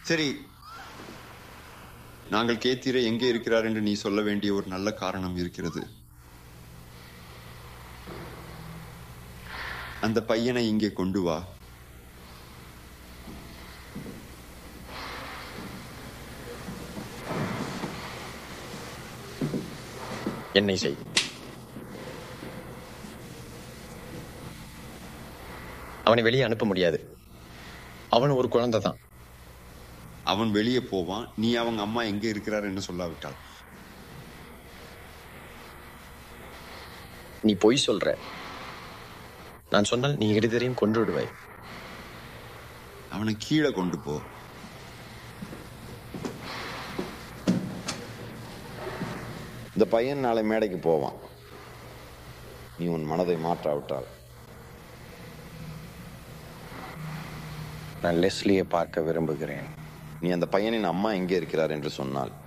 சரி நாங்கள் கேத்தீரை எங்கே இருக்கிறார் என்று நீ சொல்ல வேண்டிய ஒரு நல்ல காரணம் இருக்கிறது அந்த பையனை இங்கே கொண்டு வா என்னை செய் அவனை வெளியே அனுப்ப முடியாது அவன் ஒரு குழந்தை தான் அவன் வெளியே போவான் நீ அவங்க அம்மா எங்கே இருக்கிறார் என்று சொல்லாவிட்டால் நீ பொய் சொல்ற நான் சொன்னால் நீ இருதரையும் கொன்று விடுவாய் அவனை கீழே கொண்டு போ இந்த பையன் நாளை மேடைக்கு போவான் நீ உன் மனதை மாற்றாவிட்டால் நான் லெஸ்லியை பார்க்க விரும்புகிறேன் நீ அந்த பையனின் அம்மா எங்கே இருக்கிறார் என்று சொன்னால்